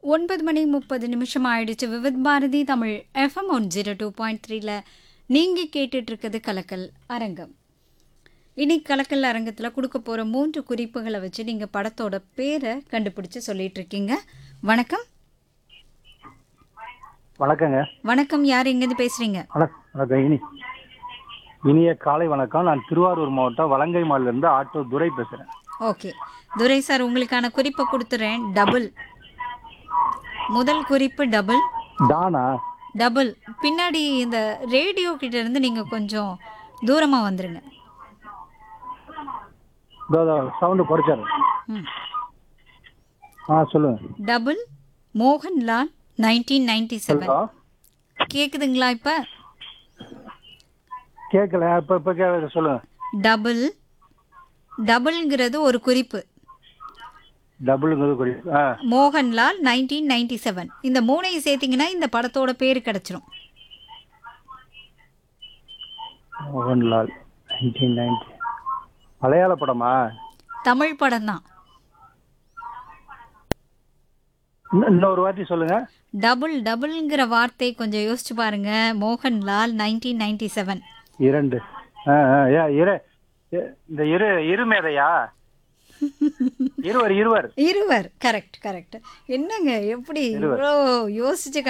ஒன்பது மணி முப்பது நிமிஷம் ஆயிடுச்சு Vividh Bharati Tamil FM one zero two point த்ரீல நீங்கள் கேட்டுட்டு இருக்குது கலக்கல் அரங்கம் இன்னைக்கு கலக்கல் அரங்கத்தில் கொடுக்க போகிற மூன்று குறிப்புகளை வச்சு நீங்கள் படத்தோட பேரை கண்டுபிடிச்சு சொல்லிட்டு இருக்கீங்க வணக்கம் வணக்கங்க வணக்கம் யார் எங்கேருந்து பேசுகிறீங்க வணக்கம் வணக்கம் இனி இனிய காலை வணக்கம் நான் திருவாரூர் மாவட்டம் வலங்கை மாலிலிருந்து ஆட்டோ துரை பேசுறேன் ஓகே துரை சார் உங்களுக்கான குறிப்பை கொடுத்துறேன் டபுள் முதல் குறிப்பு டபுள் டானா டபுள் பின்னாடி இந்த ரேடியோ கிட்ட இருந்து நீங்கள் கொஞ்சம் தூரமாக வந்துருங்க சவுண்டு குறைச்சாரு ம் ஆ சொல்லுங்க double Mohanlal nineteen ninety seven hello கேட்குதுங்களா இப்போ கேட்கல இப்போ இப்போ கேட்க சொல்லுங்க டபுள் டபுள்ங்கிறது ஒரு குறிப்பு டபுளுங்கிறது குறி ஆ மோகன்லால் நைன்டீன் நைன்டி செவன் இந்த மூணையும் சேர்த்திங்கன்னா இந்த படத்தோட பேர் கிடச்சிரும் மோகன்லால் நைன்டீன் நைன்டி மலையாள படமா தமிழ் படம் தான் இன்னும் இன்னொரு வாட்டி சொல்லுங்க டபுள் டபுள்ங்கிற வார்த்தை கொஞ்சம் யோசிச்சு பாருங்க மோகன்லால் நைன்டீன் நைன்டி செவன் இரண்டு ஆ ஆ ஏ இரு ஏ- இந்த இரு இருமேதையா இருவர் இருவர் இருவர் கரெக்ட் கரெக்ட் என்னங்க எப்படி இவ்வளோ யோசிச்சு